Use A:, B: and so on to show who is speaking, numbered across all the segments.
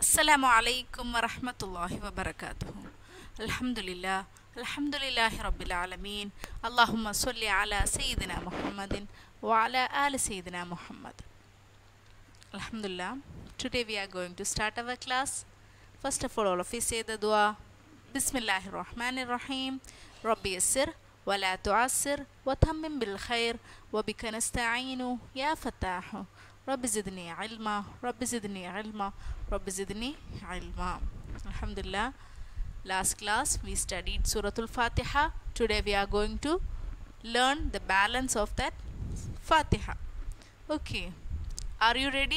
A: السلام عليكم ورحمة الله وبركاته الحمد لله الحمد لله رب العالمين اللهم صل على سيدنا محمد وعلى آل سيدنا محمد Alhamdulillah. Today we are going to start our class. First of all, all of you say the dua. Bismillahir Rahmanir Rahim. Rabbi yassir wa la tu'assir wa tammim bil khair wa bika nasta'inu ya fattahu. Rabbi zidni ilma, Rabbi zidni ilma, Rabbi zidni ilma. Alhamdulillah. Last class we studied Suratul Fatiha. Today we are going to learn the balance of that Fatiha. Okay. Are you ready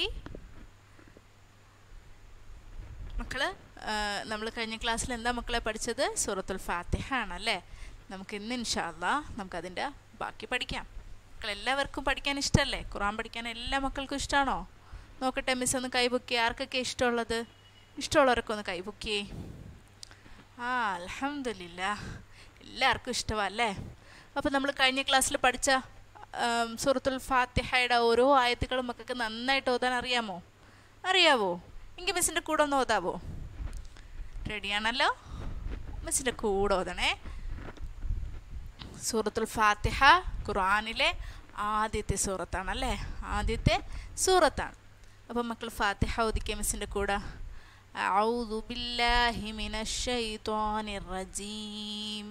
A: മക്കള് നമ്മൾ കഴിഞ്ഞ ക്ലാസ്സിൽ എന്താ മക്കളെ പഠിച്ചത് സൂറത്തുൽ ഫാത്തിഹ ആണല്ലേ നമുക്ക് ഇന്ന് ഇൻഷാല്ല നമുക്കതിൻ്റെ ബാക്കി പഠിക്കാം മക്കളെല്ലാവർക്കും പഠിക്കാൻ ഇഷ്ടമല്ലേ ഖുറാൻ പഠിക്കാൻ എല്ലാ മക്കൾക്കും ഇഷ്ടമാണോ നോക്കട്ടെ മിസ് ഒന്ന് കൈപൊക്കി ആർക്കൊക്കെ ഇഷ്ടമുള്ളത് ഇഷ്ടമുള്ളവരൊക്കെ ഒന്ന് കൈപൊക്കിയേ ആ അലഹമില്ല എല്ലാവർക്കും ഇഷ്ടമല്ലേ അപ്പോൾ നമ്മൾ കഴിഞ്ഞ ക്ലാസ്സിൽ പഠിച്ച സൂറത്തുൽ ഫാത്തിഹയുടെ ഓരോ ആയത്തുകളും മക്കൾക്ക് നന്നായിട്ട് ഓതാൻ അറിയാമോ അറിയാവോ എങ്കിൽ മിസ്സിൻ്റെ കൂടെ ഒന്ന് ഓതാവോ റെഡിയാണല്ലോ മിസ്സിൻ്റെ കൂടെ ഓതണേ സൂറത്തുൽ ഫാത്തിഹ ഖുർആാനിലെ ആദ്യത്തെ സൂറത്താണല്ലേ ആദ്യത്തെ സൂറത്താണ് അപ്പം മക്കൾ ഫാത്തിഹ ഓദിക്കുക മിസ്സിൻ്റെ കൂടെ أعوذ بالله من الشيطان الرجيم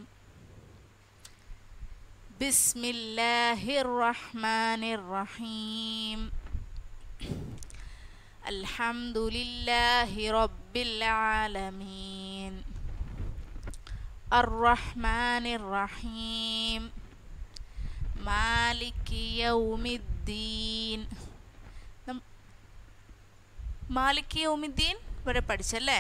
A: بسم الله الرحمن الرحيم الحمد لله رب العالمين الرحمن الرحيم مالك يوم الدين മാലിക് യൗമിദ്ദീൻ വരെ പഠിച്ചല്ലേ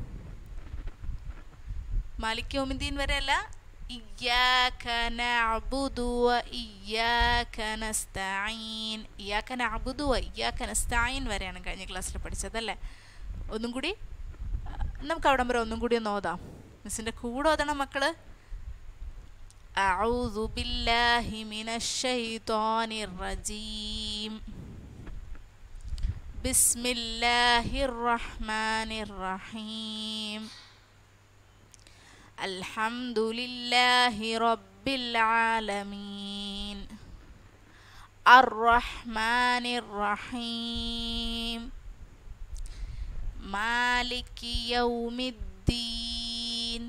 A: മാലിക് യൗമിദ്ദീൻ വരെ അല്ല إياك نعبد وإياك نستعين إياك نعبد وإياك نستعين വരെയാണ് കഴിഞ്ഞ ക്ലാസ്സിൽ പഠിച്ചതല്ലേ ഒന്നും കൂടി നമുക്ക് അവിടം വരെ ഒന്നും കൂടി ഒന്ന് ഓതാം മിസ്സിൻ്റെ കൂടെ ഓതണം മക്കള് أعوذ بالله من الشيطان الرجيم بسم الله الرحمن الرحيم الحمد لله رب العالمين الرحمن الرحيم مالك يوم الدين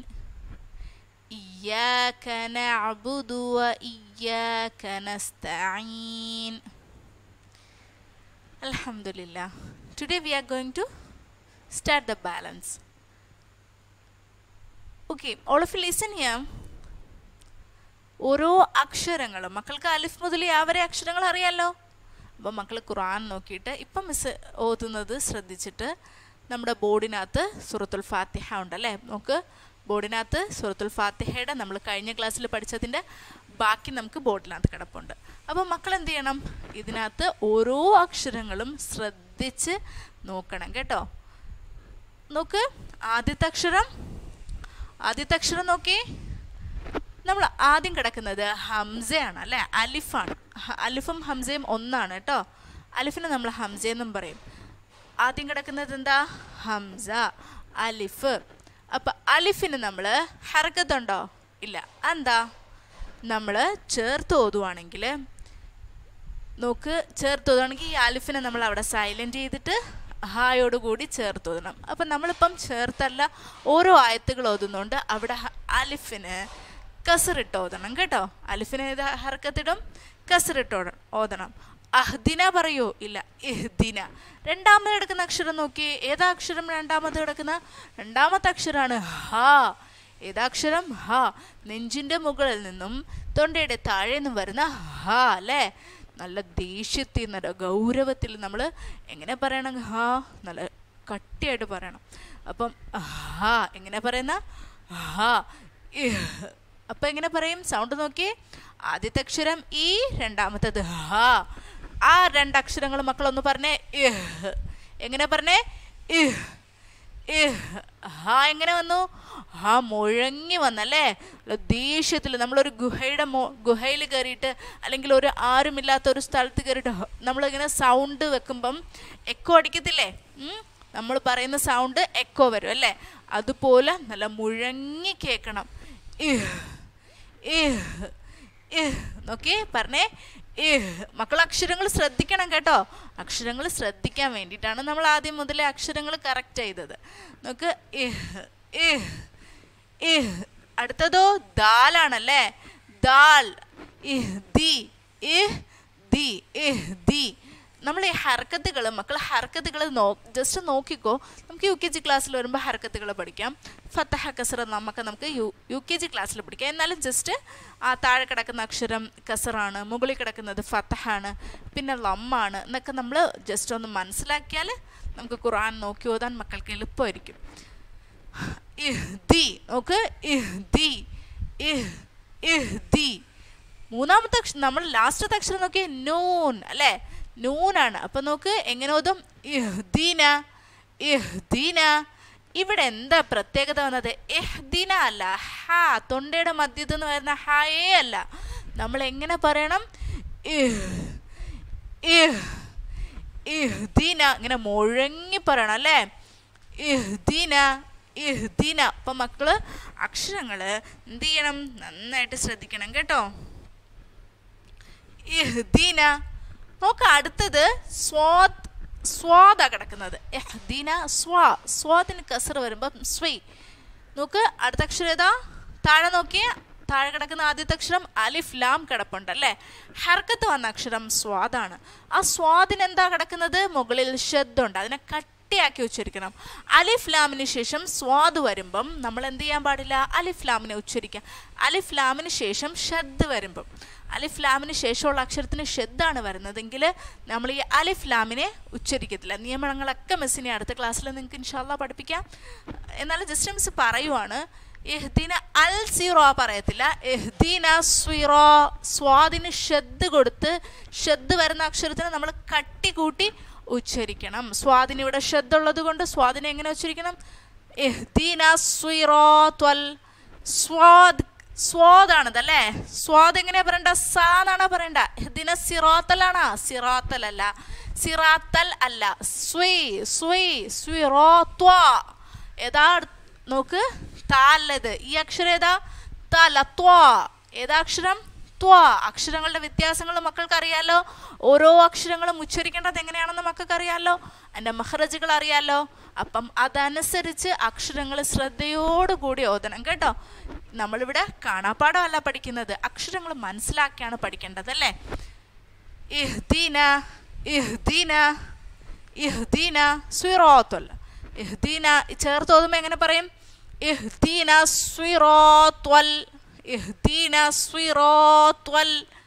A: إياك نعبد وإياك نستعين Alhamdulillah. Today we are going to start the balance. Okay, all of you listen here. ഓരോ അക്ഷരങ്ങളും മക്കൾക്ക് അലിഫ് മുതൽ യാവരെ അക്ഷരങ്ങൾ അറിയാമല്ലോ അപ്പം മക്കൾ ഖുറാൻ നോക്കിയിട്ട് ഇപ്പം മിസ് ഓതുന്നത് ശ്രദ്ധിച്ചിട്ട് നമ്മുടെ ബോർഡിനകത്ത് സുറത്തുൽ ഫാത്തിഹ ഉണ്ടല്ലേ നമുക്ക് ബോർഡിനകത്ത് സുറത്തുൽ ഫാത്തിഹയുടെ നമ്മൾ കഴിഞ്ഞ ക്ലാസ്സിൽ പഠിച്ചതിൻ്റെ ബാക്കി നമുക്ക് ബോർഡിനകത്ത് കിടപ്പുണ്ട് അപ്പോൾ മക്കൾ എന്ത് ചെയ്യണം ഇതിനകത്ത് ഓരോ അക്ഷരങ്ങളും ശ്രദ്ധിച്ച് നോക്കണം കേട്ടോ നോക്ക് ആദ്യത്തെ അക്ഷരം ആദ്യത്തെ അക്ഷരം നോക്കി നമ്മൾ ആദ്യം കിടക്കുന്നത് ഹംസയാണ് അല്ലേ അലിഫാണ് അലിഫും ഹംസയും ഒന്നാണ് കേട്ടോ അലിഫിനെ നമ്മൾ ഹംസ എന്നും പറയും ആദ്യം കിടക്കുന്നത് എന്താ ഹംസ അലിഫ് അപ്പം അലിഫിന് നമ്മൾ ഹർക്കത്തുണ്ടോ ഇല്ല എന്താ നമ്മൾ ചേർത്ത് ഓതുവാണെങ്കിൽ നോക്ക് ചേർത്ത് ഓതുവാണെങ്കിൽ ഈ അലിഫിനെ നമ്മൾ അവിടെ സൈലൻറ്റ് ചെയ്തിട്ട് ഹായോട് കൂടി ചേർത്ത് ഓതണം അപ്പം നമ്മളിപ്പം ചേർത്തല്ല ഓരോ ആയത്തുകൾ ഓതുന്നുണ്ട് അവിടെ അലിഫിന് കസറിട്ട് ഓതണം കേട്ടോ അലിഫിന് ഏത് ഹർക്കത്തിടും കസറിട്ട് ഓതണം അഹ്ദിന പറയോ ഇല്ല ഇഹ്ദിന രണ്ടാമത് കിടക്കുന്ന അക്ഷരം നോക്കി ഏതാ അക്ഷരം രണ്ടാമത് കിടക്കുന്ന രണ്ടാമത്തെ അക്ഷരമാണ് ഹാ ഏതാക്ഷരം ഹ നെഞ്ചിൻ്റെ മുകളിൽ നിന്നും തൊണ്ടയുടെ താഴെ നിന്നും വരുന്ന ഹ അല്ലേ നല്ല ദേഷ്യത്തിൽ നല്ല ഗൗരവത്തിൽ നമ്മൾ എങ്ങനെ പറയണം ഹ നല്ല കട്ടിയായിട്ട് പറയണം അപ്പം ഹ എങ്ങനെ പറയുന്ന ഹ അപ്പം എങ്ങനെ പറയും സൗണ്ട് നോക്കി ആദ്യത്തെ അക്ഷരം ഈ രണ്ടാമത്തത് ഹ ആ രണ്ടക്ഷരങ്ങൾ മക്കളൊന്ന് പറഞ്ഞേ ഇഹ് എങ്ങനെ പറഞ്ഞേ ഇഹ് ഹാ എങ്ങനെ വന്നു ഹാ മുഴങ്ങി വന്നല്ലേ ദേഷ്യത്തിൽ നമ്മളൊരു ഗുഹയുടെ മോ ഗുഹയിൽ കയറിയിട്ട് അല്ലെങ്കിൽ ഒരു ആരുമില്ലാത്ത ഒരു സ്ഥലത്ത് കയറിയിട്ട് നമ്മളിങ്ങനെ സൗണ്ട് വെക്കുമ്പം എക്കോ അടിക്കത്തില്ലേ നമ്മൾ പറയുന്ന സൗണ്ട് എക്കോ വരും അല്ലേ അതുപോലെ നല്ല മുഴങ്ങി കേൾക്കണം ഇഹ് ഇഹ് ഇഹ് നോക്കിയേ പറഞ്ഞേ ഇഹ് മക്കൾ അക്ഷരങ്ങൾ ശ്രദ്ധിക്കണം കേട്ടോ അക്ഷരങ്ങൾ ശ്രദ്ധിക്കാൻ വേണ്ടിയിട്ടാണ് നമ്മൾ ആദ്യം മുതലേ അക്ഷരങ്ങൾ കറക്റ്റ് ചെയ്തത് നോക്ക് ഇഹ് ഇഹ് ഇഹ് അടുത്തതോ ദാലാണല്ലേ ദാൽ ഇഹ് ദി ഇഹ് ദി ഇഹ് ദി നമ്മൾ ഈ ഹർക്കത്തുകൾ മക്കൾ ഹർക്കത്തുകൾ നോ ജസ്റ്റ് നോക്കിക്കോ നമുക്ക് യു കെ ജി ക്ലാസ്സിൽ വരുമ്പോൾ ഹർക്കത്തുകൾ പഠിക്കാം ഫത്തഹ കസറ നമുക്ക് നമുക്ക് യു യു കെ ജി ക്ലാസ്സിൽ പഠിക്കാം എന്നാലും ജസ്റ്റ് ആ താഴെ കിടക്കുന്ന അക്ഷരം കസറാണ് മുകളിൽ കിടക്കുന്നത് ഫത്തഹാണ് പിന്നെ ലമ്മാണ് എന്നൊക്കെ നമ്മൾ ജസ്റ്റ് ഒന്ന് മനസ്സിലാക്കിയാൽ നമുക്ക് ഖുർആൻ നോക്കി ഓതാൻ മക്കൾക്ക് എളുപ്പമായിരിക്കും ഇഹ്ദി നോക്ക് ഇഹ്ദി ഇഹ് ഇഹ്ദി മൂന്നാമത്തെ അക്ഷരം നമ്മൾ ലാസ്റ്റത്തെ അക്ഷരം നോക്കിയേ നൂൻ അല്ലേ നൂനാണ് അപ്പൊ നോക്ക് എങ്ങനെ ഓതും ഇഹ്ദീന ഇഹ്ദീന ഇവിടെ എന്താ പ്രത്യേകത വന്നത് എഹ്ദിന അല്ല ഹ തൊണ്ടയുടെ മധ്യത്തിൽ നിന്ന് വരുന്ന ഹയേ അല്ല നമ്മൾ എങ്ങനെ പറയണം ഇഹ് ഇഹ് ഇഹ്ദീന ഇങ്ങനെ മുഴങ്ങി പറയണം അല്ലേ ഇഹ്ദീന ഇഹ്ദീന അപ്പം മക്കള് അക്ഷരങ്ങൾ എന്ത് ചെയ്യണം നന്നായിട്ട് ശ്രദ്ധിക്കണം കേട്ടോ ഇഹ്ദീന നോക്ക് അടുത്തത് സ്വാദ് സ്വാദാ കിടക്കുന്നത് ഇഹ്ദീന സ്വാ സ്വാദിന് കസർ വരുമ്പം സ്വൈ നോക്ക് അടുത്ത അക്ഷരം ഏതാ താഴെ നോക്കിയേ താഴെ കിടക്കുന്ന ആദ്യത്തെ അക്ഷരം അലിഫ് ലാം കിടപ്പുണ്ട് അല്ലേ ഹർക്കത്ത് വന്ന അക്ഷരം സ്വാദാണ് ആ സ്വാദിന് എന്താ കിടക്കുന്നത് മുകളിൽ ഷദ്ദുണ്ട് അതിനെ കട്ടിയാക്കി ഉച്ചരിക്കണം അലിഫ് ലാമിന് ശേഷം സ്വാദ് വരുമ്പം നമ്മൾ എന്ത് ചെയ്യാൻ പാടില്ല അലിഫ് ലാമിനെ ഉച്ചരിക്കാം അലിഫ് ലാമിന് ശേഷം ഷദ് വരുമ്പം അലിഫ് ലാമിന് ശേഷമുള്ള അക്ഷരത്തിന് ഷെദ്ദാണ് വരുന്നതെങ്കിൽ നമ്മൾ ഈ അലിഫ് ലാമിനെ ഉച്ചരിക്കത്തില്ല നിയമങ്ങളൊക്കെ മിസ്സിനെ അടുത്ത ക്ലാസ്സിൽ നിങ്ങൾക്ക് ഇൻഷാല്ല പഠിപ്പിക്കാം എന്നാലും ജസ്റ്റ് മിസ് പറയുവാണ് എഹ്ദീന അൽ സീറോ പറയത്തില്ല എഹ്ദീന സ്വീറോ സ്വാദിന് ഷെദ് കൊടുത്ത് ഷെദ് വരുന്ന അക്ഷരത്തിന് നമ്മൾ കട്ടി കൂട്ടി ഉച്ചരിക്കണം സ്വാദിന് ഇവിടെ ഷെദ് ഉള്ളത് കൊണ്ട് സ്വാദിനെ എങ്ങനെ ഉച്ചരിക്കണം എഹ്ദീന സ്വീറോ ത്വൽ സ്വാദ് സ്വാദാണത് അല്ലേ സ്വാദ് എങ്ങനെയാ പറയണ്ട സാ എന്നാണോ പറയണ്ട ഇതിന സിറാത്തലാണോ സിറാത്തൽ അല്ല സിറാത്തൽ അല്ല സ്വീ സ്വീ സ്വിറോത്വ ഏതാ നോക്ക് താല്ലത് ഈ അക്ഷരം ഏതാ തല ത്വ ഏതാ അക്ഷരം ത്വ അക്ഷരങ്ങളുടെ വ്യത്യാസങ്ങൾ മക്കൾക്ക് അറിയാലോ ഓരോ അക്ഷരങ്ങളും ഉച്ചരിക്കേണ്ടത് എങ്ങനെയാണെന്ന് മക്കൾക്ക് അറിയാലോ അതിൻ്റെ മഹ്റജുകൾ അറിയാലോ അപ്പം അതനുസരിച്ച് അക്ഷരങ്ങൾ ശ്രദ്ധയോടുകൂടി ഓതണം കേട്ടോ നമ്മളിവിടെ കാണാപ്പാടമല്ല പഠിക്കുന്നത് അക്ഷരങ്ങൾ മനസ്സിലാക്കിയാണ് പഠിക്കേണ്ടത് അല്ലേ ഇഹ്ദീന ഇഹ്ദീന ഇഹ്ദീന സ്വിറോത്തുൽ ഇഹ്ദീന ചേർത്ത് ഓതുമ്പോൾ എങ്ങനെ പറയും ഇഹ്ദീന സ്വിറോത്വൽ ഇഹ്ദീന സ്വിറോത്വൽ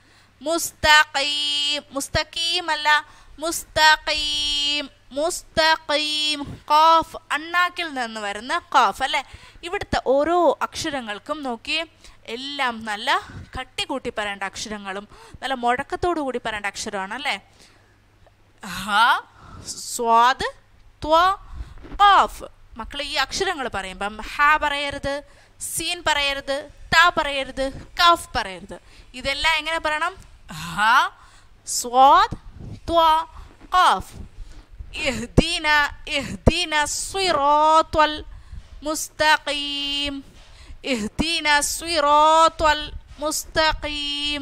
A: മുസ്തഖീം മുസ്തഖീം അല്ല മുസ്തഖീം മുസ്തഖീം ഖാഫ് അണ്ണാക്കിൽ നിന്ന് വരുന്ന ഖാഫ് അല്ലേ ഇവിടുത്തെ ഓരോ അക്ഷരങ്ങൾക്കും നോക്കി എല്ലാം നല്ല കട്ടി കൂട്ടി പറയേണ്ട അക്ഷരങ്ങളും നല്ല മുഴക്കത്തോടു കൂടി പറയേണ്ട അക്ഷരമാണ് അല്ലേ ഹ സ്വാദ് ത്വ ഖാഫ് മക്കൾ ഈ അക്ഷരങ്ങൾ പറയുമ്പം ഹ പറയരുത് സീൻ പറയരുത് ത പറയരുത് കഫ് പറയരുത് ഇതെല്ലാം എങ്ങനെ പറയണം ഹ സ്വാദ് ത്വ ഖാഫ് ഇഹ്ദീന ഇഹ്ദീന സിറാത്തൽ മുസ്തഖീം ഇഹ്ദീന സിറാത്തൽ മുസ്തഖീം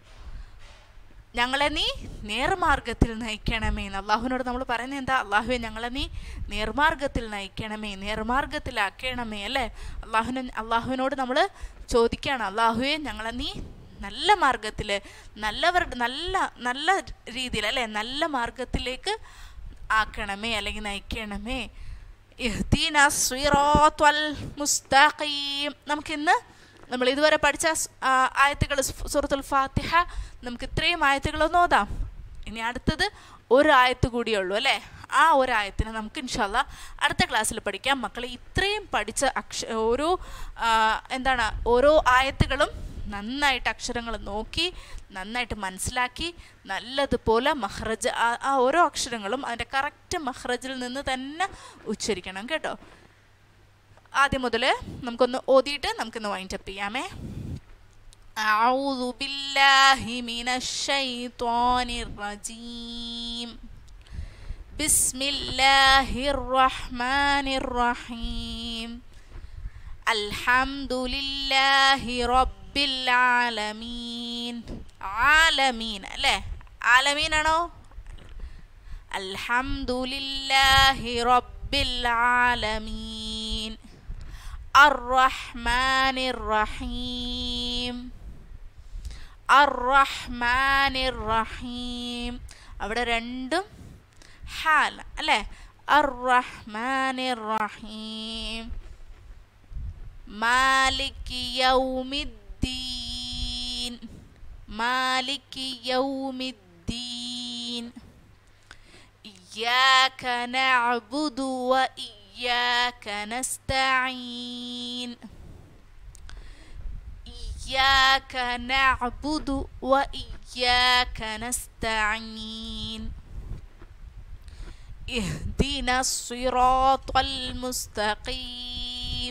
A: ഞങ്ങളെ നീ നേർമാർഗത്തിൽ നയിക്കണമേ എന്ന് അള്ളാഹുവിനോട് നമ്മൾ പറയുന്നത് എന്താ അള്ളാഹുവെ ഞങ്ങളെ നീ നേർമാർഗത്തിൽ നയിക്കണമേ നേർമാർഗത്തിലാക്കണമേ അല്ലേ അള്ളാഹുവിന് അള്ളാഹുവിനോട് നമ്മൾ ചോദിക്കുകയാണ് അള്ളാഹുവെ ഞങ്ങളെ നീ നല്ല മാർഗത്തിൽ നല്ലവരുടെ നല്ല നല്ല രീതിയിൽ അല്ലേ നല്ല മാർഗത്തിലേക്ക് ആക്കണമേ അല്ലെങ്കിൽ നയിക്കണമേ ഇഹ്ദീന സ്വീറോത്വൽ മുസ്തഖീം നമുക്കിന്ന് നമ്മൾ ഇതുവരെ പഠിച്ച ആയത്തുകൾ സൂറത്തുൽ ഫാത്തിഹ നമുക്ക് ഇത്രയും ആയത്തുകളൊന്ന് ഓതാം ഇനി അടുത്തത് ഒരു ആയത്ത് കൂടിയേ ഉള്ളൂ അല്ലേ ആ ഒരു ആയത്തിനെ നമുക്ക് ഇൻഷാല്ല അടുത്ത ക്ലാസ്സിൽ പഠിക്കാം മക്കളെ ഇത്രയും പഠിച്ച അക്ഷ ഓരോ എന്താണ് ഓരോ ആയത്തുകളും നന്നായിട്ട് അക്ഷരങ്ങൾ നോക്കി നന്നായിട്ട് മനസ്സിലാക്കി നല്ലതുപോലെ മഹ്റജ് ആ ഓരോ അക്ഷരങ്ങളും അതിൻ്റെ കറക്റ്റ് മഹ്റജിൽ നിന്ന് തന്നെ ഉച്ചരിക്കണം കേട്ടോ ആദ്യം മുതൽ നമുക്കൊന്ന് ഓതിയിട്ട് നമുക്കിന്ന് വൈൻഡപ്പ് ചെയ്യാമേ أعوذ بالله من الشيطان الرجيم بسم الله الرحمن الرحيم الحمد لله رب العالمين عالمين അല്ലേ ആലമീൻ ആണോ الحمد لله رب العالمين الرحمن الرحيم الرحمن الرحيم അവിടെ രണ്ടും ഹാൽ അല്ലേ الرحمن الرحيم مالك يوم الدين مالك يوم الدين إياك نعبد وإياك نستعين إياك نعبد وإياك نستعين اهدنا الصراط المستقيم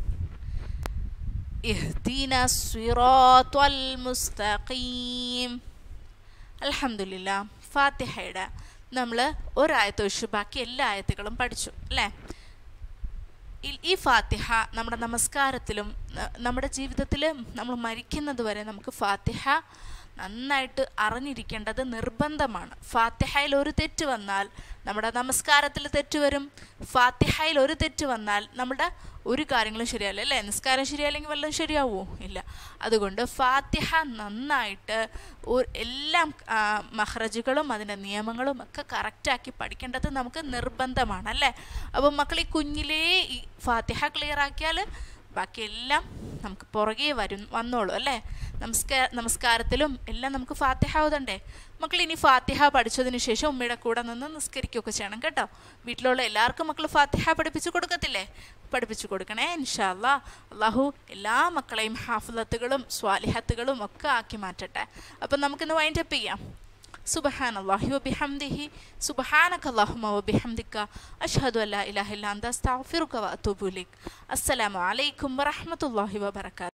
A: اهدنا الصراط المستقيم അലഹമില്ല ഫാത്തിഹയുടെ നമ്മൾ ഒരായത്ത് ഒഴിച്ച് ബാക്കി എല്ലാ ആയത്തുകളും പഠിച്ചു അല്ലേ ഈ- ഈ ഫാത്തിഹ നമ്മുടെ നമസ്കാരത്തിലും ന- നമ്മുടെ ജീവിതത്തിൽ നമ്മൾ മരിക്കുന്നത് വരെ നമുക്ക് ഫാത്തിഹ നന്നായിട്ട് അറിഞ്ഞിരിക്കേണ്ടത് നിർബന്ധമാണ് ഫാത്തിഹയിൽ ഒരു തെറ്റ് വന്നാൽ നമ്മുടെ നമസ്കാരത്തിൽ തെറ്റ് വരും ഫാത്തിഹയിൽ ഒരു തെറ്റ് വന്നാൽ നമ്മുടെ ഒരു കാര്യങ്ങളും ശരിയല്ല അല്ലേ നിസ്കാരം ശരിയല്ലെങ്കിൽ വല്ലതും ശരിയാവുമോ ഇല്ല അതുകൊണ്ട് ഫാത്തിഹ നന്നായിട്ട് ഒ- എല്ലാം ആ, മഹ്റജുകളും അതിൻ്റെ നിയമങ്ങളും ഒക്കെ കറക്റ്റാക്കി പഠിക്കേണ്ടത് നമുക്ക് നിർബന്ധമാണ് അല്ലേ അപ്പം മക്കൾ ഈ കുഞ്ഞിലേ ഈ ഫാത്തിഹ ക്ലിയർ ആക്കിയാൽ ബാക്കിയെല്ലാം നമുക്ക് പുറകെ വരും വന്നോളൂ അല്ലേ നമസ്കാര നമസ്കാരത്തിലും എല്ലാം നമുക്ക് ഫാത്തിഹ ഓതണ്ടേ മക്കൾ ഇനി ഫാത്തിഹ പഠിച്ചതിന് ശേഷം ഉമ്മയുടെ കൂടെ നിന്ന് നിസ്കരിക്കുകയൊക്കെ ചെയ്യണം കേട്ടോ വീട്ടിലുള്ള എല്ലാവർക്കും മക്കൾ ഫാത്തിഹ പഠിപ്പിച്ചു കൊടുക്കത്തില്ലേ പഠിപ്പിച്ചു കൊടുക്കണേ ഇൻഷാല്ലാ അള്ളാഹു എല്ലാ മക്കളെയും ഹാഫിലത്തുകളും സ്വാലിഹത്തുകളും ഒക്കെ ആക്കി മാറ്റട്ടെ അപ്പം നമുക്കിന്ന് വൈൻഡപ്പ് ചെയ്യാം سبحان الله وبحمده سبحانك اللهم وبحمدك أشهد أن لا إله إلا أنت أستغفرك وأتوب إليك السلام عليكم ورحمة الله وبركاته